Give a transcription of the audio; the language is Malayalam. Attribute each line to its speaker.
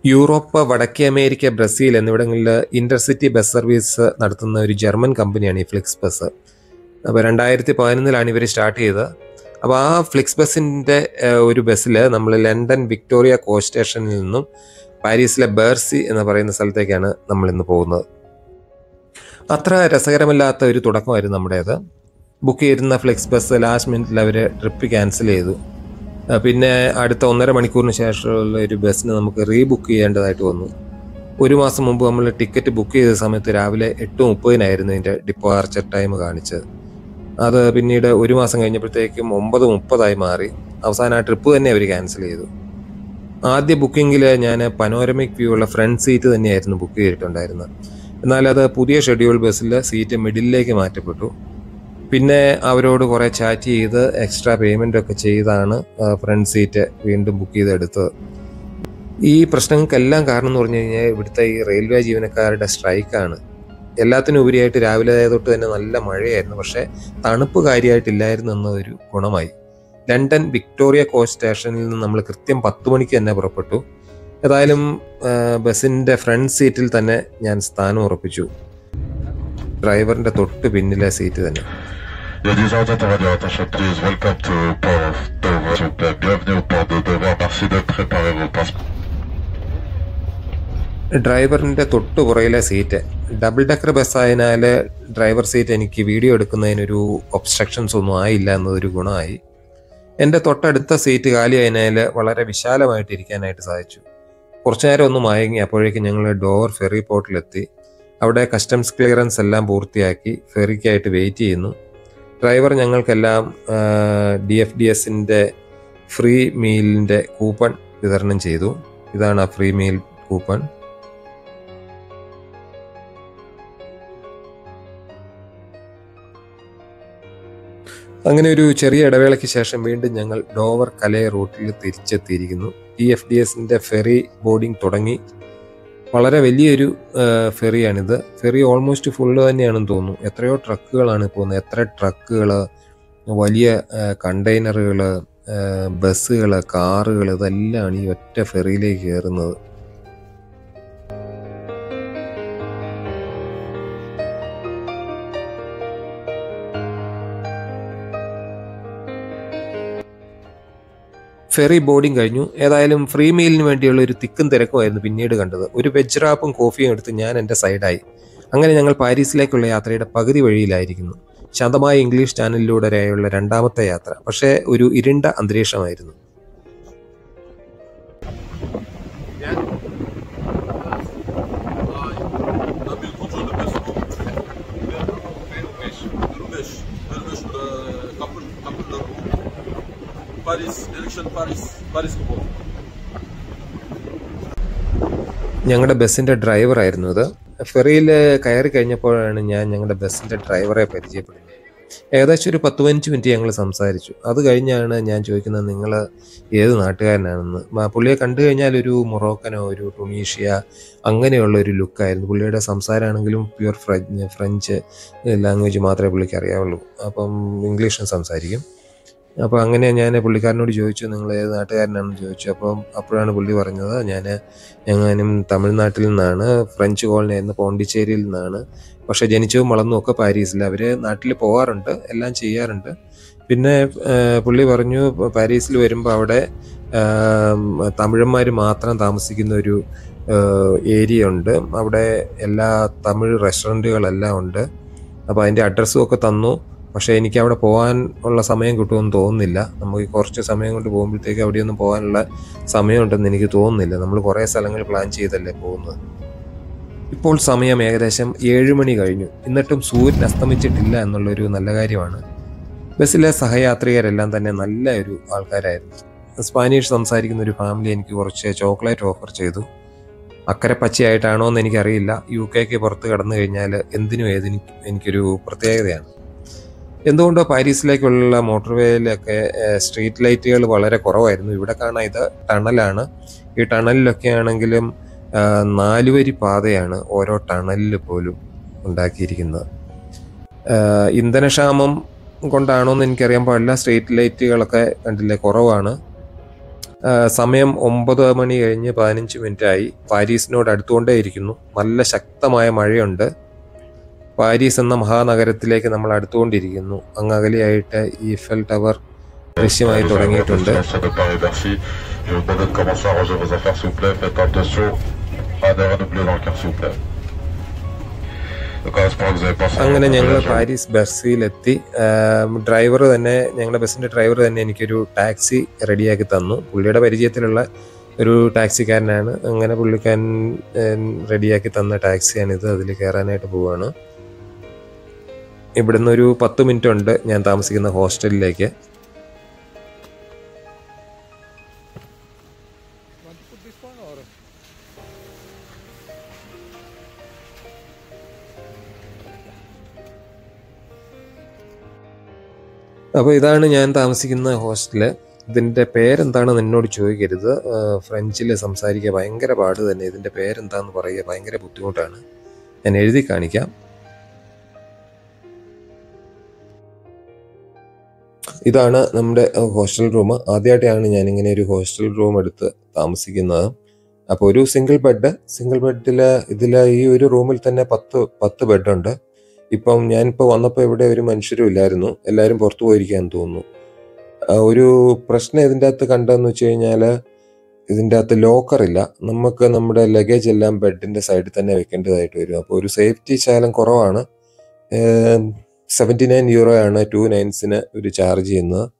Speaker 1: യൂറോപ്പ് വടക്കേ അമേരിക്ക ബ്രസീൽ എന്നിവിടങ്ങളിൽ ഇന്റർസിറ്റി ബസ് സർവീസ് നടത്തുന്ന ഒരു ജർമ്മൻ കമ്പനിയാണ് ഈ ഫ്ലിക്സ് ബസ് അപ്പോൾ രണ്ടായിരത്തി പതിനൊന്നിലാണ് ഇവർ സ്റ്റാർട്ട് ചെയ്തത് അപ്പോൾ ആ ഫ്ലിക്സ് ബസ്സിൻ്റെ ഒരു ബസ്സിൽ നമ്മൾ ലണ്ടൻ വിക്ടോറിയ കോ സ്റ്റേഷനിൽ നിന്നും പാരീസിലെ ബേർസി എന്ന് പറയുന്ന സ്ഥലത്തേക്കാണ് നമ്മൾ ഇന്ന് പോകുന്നത് അത്ര രസകരമല്ലാത്ത ഒരു തുടക്കമായിരുന്നു നമ്മുടേത് ബുക്ക് ചെയ്തിരുന്ന ഫ്ലിക്സ് ബസ് ലാസ്റ്റ് മിനിറ്റിൽ അവർ ട്രിപ്പ് ക്യാൻസൽ ചെയ്തു ആ, പിന്നെ അടുത്ത ഒന്നര മണിക്കൂറിന് ശേഷമുള്ള ഒരു ബസ്സിന് നമുക്ക് റീബുക്ക് ചെയ്യേണ്ടതായിട്ട് വന്നു ഒരു മാസം മുമ്പ് നമ്മൾ ടിക്കറ്റ് ബുക്ക് ചെയ്ത സമയത്ത് രാവിലെ എട്ട് മുപ്പതിനായിരുന്നു ഇതിൻ്റെ ഡിപ്പാർച്ചർ ടൈം കാണിച്ചത് അത് പിന്നീട് ഒരു മാസം കഴിഞ്ഞപ്പോഴത്തേക്കും ഒമ്പത് മുപ്പതായി മാറി അവസാനം ആ ട്രിപ്പ് തന്നെ അവർ ക്യാൻസൽ ചെയ്തു ആദ്യ ബുക്കിങ്ങിൽ ഞാൻ പനോരമിക് വ്യൂ ഉള്ള ഫ്രണ്ട് സീറ്റ് തന്നെയായിരുന്നു ബുക്ക് ചെയ്തിട്ടുണ്ടായിരുന്നത് എന്നാൽ അത് പുതിയ ഷെഡ്യൂൾ ബസ്സിൽ സീറ്റ് മിഡിലേക്ക് മാറ്റപ്പെട്ടു പിന്നെ അവരോട് കുറേ ചാറ്റ് ചെയ്ത് എക്സ്ട്രാ പേയ്മെൻ്റ് ഒക്കെ ചെയ്താണ് ഫ്രണ്ട് സീറ്റ് വീണ്ടും ബുക്ക് ചെയ്തെടുത്തത് ഈ പ്രശ്നങ്ങൾക്കെല്ലാം കാരണം എന്ന് പറഞ്ഞു കഴിഞ്ഞാൽ ഇവിടുത്തെ ഈ റെയിൽവേ ജീവനക്കാരുടെ സ്ട്രൈക്കാണ് എല്ലാത്തിനും ഉപരിയായിട്ട് രാവിലെ തൊട്ട് തന്നെ നല്ല മഴയായിരുന്നു പക്ഷേ തണുപ്പ് കാര്യമായിട്ടില്ലായിരുന്നു എന്നതൊരു ഗുണമായി ലണ്ടൻ വിക്ടോറിയ കോച്ച് സ്റ്റേഷനിൽ നിന്ന് നമ്മൾ കൃത്യം പത്ത് മണിക്ക് തന്നെ പുറപ്പെട്ടു ഏതായാലും ആ, ബസ്സിന്റെ ഫ്രണ്ട് സീറ്റിൽ തന്നെ ഞാൻ സ്ഥാനം ഉറപ്പിച്ചു ഡ്രൈവറിന്റെ തൊട്ട് പിന്നിലെ സീറ്റ് തന്നെ
Speaker 2: Il y a des gens à radio attachatrice. Welcome to Port of Dover. S'il vous plaît, bienvenue au port de Dover. Merci de préparer vos passeports.
Speaker 1: ഡ്രൈവറിന്റെ തൊട്ട് പുറയിലെ സീറ്റ് ഡബിൾ ഡെക്കർ ബസ്സായതിനാൽ ഡ്രൈവർ സീറ്റ് എനിക്ക് വീഡിയോ എടുക്കുന്നതിനൊരു ഒബ്സ്ട്രക്ഷൻസ് ഒന്നും ആയില്ല എന്നതൊരു ഗുണമായി എൻ്റെ തൊട്ടടുത്ത സീറ്റ് കാലിയായതിനാൽ വളരെ വിശാലമായിട്ട് ഇരിക്കാനായിട്ട് സാധിച്ചു കുറച്ചു നേരം ഒന്ന് മയങ്ങി അപ്പോഴേക്കും ഞങ്ങൾ ഡോവർ ഫെറി പോർട്ടിലെത്തി അവിടെ കസ്റ്റംസ് ക്ലിയറൻസ് എല്ലാം പൂർത്തിയാക്കി ഫെറിക്കായിട്ട് വെയിറ്റ് ചെയ്യുന്നു ഡ്രൈവർ ഞങ്ങൾക്കെല്ലാം ഡി എഫ് ഡി എസിൻ്റെ ഫ്രീ മീലിൻ്റെ കൂപ്പൺ വിതരണം ചെയ്തു ഇതാണ് ആ ഫ്രീ മീൽ കൂപ്പൺ അങ്ങനെ ഒരു ചെറിയ ഇടവേളയ്ക്ക് ശേഷം വീണ്ടും ഞങ്ങൾ ഡോവർ കലേ റൂട്ടിൽ തിരിച്ചെത്തിയിരിക്കുന്നു ടി എഫ് ഡി എസിന്റെ ഫെറി ബോർഡിംഗ് തുടങ്ങി വളരെ വലിയൊരു ആ, ഫെറിയാണിത് ഫെറി ഓൾമോസ്റ്റ് ഫുള്ള് തന്നെയാണെന്ന് തോന്നുന്നു എത്രയോ ട്രക്കുകളാണ് പോകുന്നത് എത്ര ട്രക്കുകൾ വലിയ കണ്ടെയ്നറുകൾ ബസ്സുകൾ കാറുകൾ ഇതെല്ലാമാണ് ഈ ഒറ്റ ഫെറിയിലേക്ക് കയറുന്നത് ഫെറി ബോർഡിംഗ് കഴിഞ്ഞു ഏതായാലും ഫ്രീ മീലിന് വേണ്ടിയുള്ള ഒരു തിക്കും തിരക്കുമായിരുന്നു പിന്നീട് കണ്ടത് ഒരു വെജ് റാപ്പും കോഫിയും എടുത്ത് ഞാൻ എൻ്റെ സൈഡായി അങ്ങനെ ഞങ്ങൾ പാരീസിലേക്കുള്ള യാത്രയുടെ പകുതി വഴിയിലായിരിക്കുന്നു ശാന്തമായ ഇംഗ്ലീഷ് ചാനലിലൂടെയുള്ള രണ്ടാമത്തെ യാത്ര പക്ഷേ ഒരു ഇരുണ്ട അന്തരീക്ഷമായിരുന്നു
Speaker 3: Nabil Koca da pessoal. Beş. Beş. Beş kapı kapı Paris, direction Paris, Paris Kubo.
Speaker 1: ഞങ്ങളുടെ ബസ്സിൻ്റെ ഡ്രൈവറായിരുന്നു ഇത് ഫെറിയിൽ കയറി കഴിഞ്ഞപ്പോഴാണ് ഞാൻ ഞങ്ങളുടെ ബസ്സിൻ്റെ ഡ്രൈവറെ പരിചയപ്പെടുന്നത് ഏകദേശം ഒരു പത്ത് പതിനഞ്ച് മിനിറ്റ് ഞങ്ങൾ സംസാരിച്ചു അത് കഴിഞ്ഞാണ് ഞാൻ ചോദിക്കുന്നത് നിങ്ങൾ ഏത് നാട്ടുകാരനാണെന്ന് മ- പുള്ളിയെ കണ്ടു കഴിഞ്ഞാൽ ഒരു മൊറോക്കനോ ഒരു ടുണീഷ്യ അങ്ങനെയുള്ള ഒരു ലുക്കായിരുന്നു പുള്ളിയുടെ സംസാരമാണെങ്കിലും പ്യുവർ ഫ്രഞ്ച് ഫ്രഞ്ച് ലാംഗ്വേജ് മാത്രമേ പുള്ളിക്ക് അറിയാവുള്ളൂ അപ്പം ഇംഗ്ലീഷും സംസാരിക്കും അപ്പോൾ അങ്ങനെ ഞാൻ പുള്ളിക്കാരനോട് ചോദിച്ചു നിങ്ങൾ ഏത് നാട്ടുകാരനാണെന്ന് ചോദിച്ചു അപ്പം അപ്പോഴാണ് പുള്ളി പറഞ്ഞത് ഞാൻ ഞങ്ങാനും തമിഴ്നാട്ടിൽ നിന്നാണ് ഫ്രഞ്ച് കോളനി ആയിരുന്ന പോണ്ടിച്ചേരിയിൽ നിന്നാണ് പക്ഷേ ജനിച്ചതും വളർന്നും ഒക്കെ പാരീസിൽ അവർ നാട്ടിൽ പോകാറുണ്ട് എല്ലാം ചെയ്യാറുണ്ട് പിന്നെ ആ, പുള്ളി പറഞ്ഞു പാരീസിൽ വരുമ്പോൾ അവിടെ തമിഴന്മാർ മാത്രം താമസിക്കുന്ന ഒരു ഏരിയ ഉണ്ട് അവിടെ എല്ലാ തമിഴ് റെസ്റ്റോറൻറ്റുകളെല്ലാം ഉണ്ട് അപ്പോൾ അതിൻ്റെ അഡ്രസ്സും ഒക്കെ തന്നു പക്ഷേ എനിക്ക് അവിടെ പോകാൻ ഉള്ള സമയം കിട്ടുമെന്ന് തോന്നുന്നില്ല നമുക്ക് കുറച്ച് സമയം കൊണ്ട് പോകുമ്പോഴത്തേക്ക് അവിടെയൊന്നും പോകാനുള്ള സമയമുണ്ടെന്ന് എനിക്ക് തോന്നുന്നില്ല നമ്മൾ കുറേ സ്ഥലങ്ങൾ പ്ലാൻ ചെയ്തല്ലേ പോകുന്നത് ഇപ്പോൾ സമയം ഏകദേശം ഏഴ് മണി കഴിഞ്ഞു എന്നിട്ടും സൂര്യൻ അസ്തമിച്ചിട്ടില്ല എന്നുള്ളൊരു നല്ല കാര്യമാണ് ബസ്സിലെ സഹയാത്രികരെല്ലാം തന്നെ നല്ല ഒരു ആൾക്കാരായിരുന്നു സ്പാനിഷ് സംസാരിക്കുന്ന ഒരു ഫാമിലി എനിക്ക് കുറച്ച് ചോക്ലേറ്റ് ഓഫർ ചെയ്തു അക്കരെ പച്ചയായിട്ടാണോ എന്ന് എനിക്കറിയില്ല യു കെക്ക് പുറത്ത് കടന്നു കഴിഞ്ഞാൽ എന്തിനും ഏതിനും എനിക്കൊരു പ്രത്യേകതയാണ് എന്തുകൊണ്ടോ പാരീസിലേക്കുള്ള മോട്ടോർവേയിലൊക്കെ സ്ട്രീറ്റ് ലൈറ്റുകൾ വളരെ കുറവായിരുന്നു ഇവിടെ കാണാൻ ഇത് ടണലാണ് ഈ ടണലിലൊക്കെ ആണെങ്കിലും ആ, നാലുവരി പാതയാണ് ഓരോ ടണലിൽ പോലും ഉണ്ടാക്കിയിരിക്കുന്നത് ആ, ഇന്ധനക്ഷാമം കൊണ്ടാണോ എന്ന് എനിക്കറിയാൻ പാടില്ല സ്ട്രീറ്റ് ലൈറ്റുകളൊക്കെ കണ്ടില്ലേ കുറവാണ് ആ, സമയം ഒമ്പത് മണി കഴിഞ്ഞ് പതിനഞ്ച് മിനിറ്റായി പാരീസിനോട് അടുത്തുകൊണ്ടേയിരിക്കുന്നു നല്ല ശക്തമായ മഴയുണ്ട് പാരീസ് എന്ന മഹാനഗരത്തിലേക്ക് നമ്മൾ അടുത്തുകൊണ്ടിരിക്കുന്നു അങ്ങ് അകലെയായിട്ട് ഈഫൽ ടവർ ദൃശ്യമായി
Speaker 2: Nous
Speaker 1: തുടങ്ങിയിട്ടുണ്ട്
Speaker 2: allons destination de Paris-Bercy. Je vais vous demander de commencer à ranger vos affaires, s'il vous plaît. Faites attention à ne rien oublier dans le car, s'il vous plaît. Donc, j'espère que vous avez passé un
Speaker 1: അങ്ങനെ
Speaker 2: bon
Speaker 1: ഞങ്ങൾ
Speaker 2: voyage.
Speaker 1: പാരീസ് ബസ്സിലെത്തി ഡ്രൈവർ തന്നെ ഞങ്ങളുടെ ബസ്സിന്റെ ഡ്രൈവർ തന്നെ എനിക്കൊരു ടാക്സി റെഡിയാക്കി തന്നു പുള്ളിയുടെ പരിചയത്തിലുള്ള ഒരു ടാക്സിക്കാരനാണ് അങ്ങനെ പുള്ളിക്കാരൻ റെഡിയാക്കി തന്ന ടാക്സിയാണിത് അതിൽ കയറാനായിട്ട് പോവുകയാണ് ഇവിടുന്ന് ഒരു പത്ത് മിനിറ്റ് ഉണ്ട് ഞാൻ താമസിക്കുന്ന ഹോസ്റ്റലിലേക്ക് അപ്പോൾ ഇതാണ് ഞാൻ താമസിക്കുന്ന ഹോസ്റ്റല് ഇതിൻ്റെ പേരെന്താണെന്ന് എന്നോട് ചോദിക്കരുത് ഫ്രഞ്ചിൽ സംസാരിക്കുക ഭയങ്കര പാട് തന്നെ ഇതിൻ്റെ പേരെന്താന്ന് പറയുക ഭയങ്കര ബുദ്ധിമുട്ടാണ് ഞാൻ എഴുതി കാണിക്കാം ഇതാണ് നമ്മുടെ ഹോസ്റ്റൽ റൂം ആദ്യമായിട്ടാണ് ഞാൻ ഇങ്ങനെ ഒരു ഹോസ്റ്റൽ റൂം എടുത്ത് താമസിക്കുന്നത് അപ്പോൾ ഒരു സിംഗിൾ ബെഡ് സിംഗിൾ ബെഡിൽ ഇതിൽ ഈ ഒരു റൂമിൽ തന്നെ പത്ത് പത്ത് ബെഡുണ്ട് ഇപ്പം ഞാനിപ്പോൾ വന്നപ്പോൾ ഇവിടെ ഒരു മനുഷ്യരും ഇല്ലായിരുന്നു എല്ലാവരും പുറത്തു പോയിരിക്കാന്ന് തോന്നുന്നു ആ, ഒരു പ്രശ്നം ഇതിൻ്റെ അകത്ത് കണ്ടതെന്ന് വെച്ച് കഴിഞ്ഞാൽ ഇതിൻ്റെ അകത്ത് ലോക്കറില്ല നമുക്ക് നമ്മുടെ ലഗേജ് എല്ലാം ബെഡിൻ്റെ സൈഡിൽ തന്നെ വെക്കേണ്ടതായിട്ട് വരും അപ്പോൾ ഒരു സേഫ്റ്റി ശകലം കുറവാണ് സെവൻറ്റി നയൻ യൂറോ ആണ് ടു നയൻസിന് ഒരു ചാർജ് ചെയ്യുന്നത്